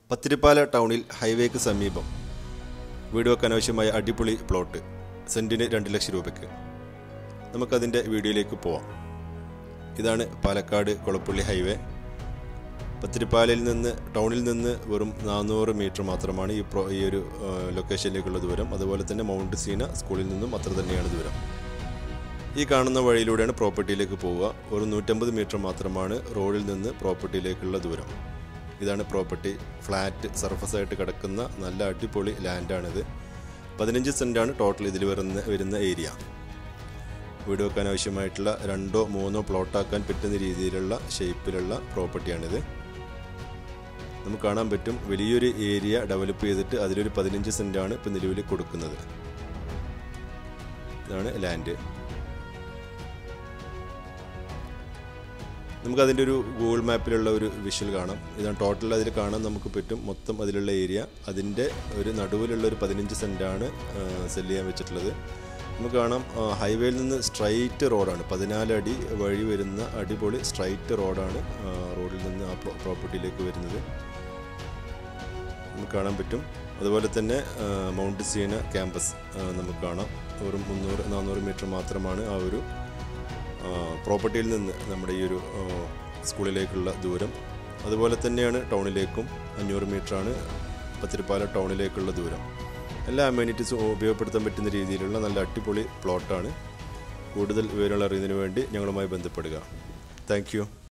പത്തിരിപ്പാല ടൗണിൽ ഹൈവേക്ക് സമീപം വീട് വെക്കാൻ ആവശ്യമായ അടിപൊളി പ്ലോട്ട് സെൻറ്റിന് രണ്ട് ലക്ഷം രൂപയ്ക്ക് നമുക്കതിൻ്റെ വീഡിയോയിലേക്ക് പോവാം ഇതാണ് പാലക്കാട് കൊളപ്പള്ളി ഹൈവേ പത്തിരിപ്പാലയിൽ നിന്ന് ടൗണിൽ നിന്ന് വെറും നാനൂറ് മീറ്റർ മാത്രമാണ് ഈ പ്രോ ഈ ഒരു ആ, ലൊക്കേഷനിലേക്കുള്ള ദൂരം അതുപോലെ തന്നെ മൗണ്ട് സീന സ്കൂളിൽ നിന്നും അത്ര തന്നെയാണ് ദൂരം ഈ കാണുന്ന വഴിയിലൂടെയാണ് പ്രോപ്പർട്ടിയിലേക്ക് പോവുക ഒരു നൂറ്റമ്പത് മീറ്റർ മാത്രമാണ് റോഡിൽ നിന്ന് പ്രോപ്പർട്ടിയിലേക്കുള്ള ദൂരം ഇതാണ് പ്രോപ്പർട്ടി ഫ്ലാറ്റ് സർഫസ് ആയിട്ട് കിടക്കുന്ന നല്ല അടിപൊളി ലാൻഡാണിത് പതിനഞ്ച് സെൻറ്റാണ് ടോട്ടൽ ഇതിൽ വരുന്ന വരുന്ന ഏരിയ വീട് വെക്കാൻ ആവശ്യമായിട്ടുള്ള രണ്ടോ മൂന്നോ പ്ലോട്ടാക്കാൻ പറ്റുന്ന രീതിയിലുള്ള ഷേപ്പിലുള്ള പ്രോപ്പർട്ടിയാണിത് നമുക്ക് കാണാൻ പറ്റും വലിയൊരു ഏരിയ ഡെവലപ്പ് ചെയ്തിട്ട് അതിലൊരു പതിനഞ്ച് സെൻറ്റാണ് ഇപ്പം നിലവിൽ കൊടുക്കുന്നത് ഇതാണ് ലാൻഡ് നമുക്ക് അതിൻ്റെ ഒരു ഗൂഗിൾ മാപ്പിലുള്ള ഒരു വിഷ്വൽ കാണാം ഇതാണ് ടോട്ടൽ അതിൽ കാണാൻ നമുക്ക് പറ്റും മൊത്തം അതിലുള്ള ഏരിയ അതിൻ്റെ ഒരു നടുവിലുള്ള ഒരു പതിനഞ്ച് സെൻറ്റാണ് സെല് ചെയ്യാൻ വെച്ചിട്ടുള്ളത് നമുക്ക് കാണാം ആ, ഹൈവേയിൽ നിന്ന് സ്ട്രൈറ്റ് റോഡാണ് പതിനാല് അടി വഴി വരുന്ന അടിപൊളി സ്ട്രൈറ്റ് റോഡാണ് ആ, റോഡിൽ നിന്ന് ആ പ്രോ- പ്രോപ്പർട്ടിയിലേക്ക് വരുന്നത് നമുക്ക് കാണാൻ പറ്റും അതുപോലെ തന്നെ ആ, മൗണ്ട് സീന ക്യാമ്പസ് ആ, നമുക്ക് കാണാം വെറും മുന്നൂറ് നാനൂറ് മീറ്റർ മാത്രമാണ് ആ ഒരു ആ, പ്രോപ്പർട്ടിയിൽ നിന്ന് നമ്മുടെ ഈ ഒരു ആ, സ്കൂളിലേക്കുള്ള ദൂരം അതുപോലെ തന്നെയാണ് ടൗണിലേക്കും അഞ്ഞൂറ് മീറ്ററാണ് പത്തിരിപ്പാല ടൗണിലേക്കുള്ള ദൂരം എല്ലാ അമ്യൂണിറ്റീസും ഉപയോഗപ്പെടുത്താൻ പറ്റുന്ന രീതിയിലുള്ള നല്ല അടിപൊളി പ്ലോട്ടാണ് കൂടുതൽ വിവരങ്ങൾ അറിയുന്നതിന് വേണ്ടി ഞങ്ങളുമായി ബന്ധപ്പെടുക താങ്ക്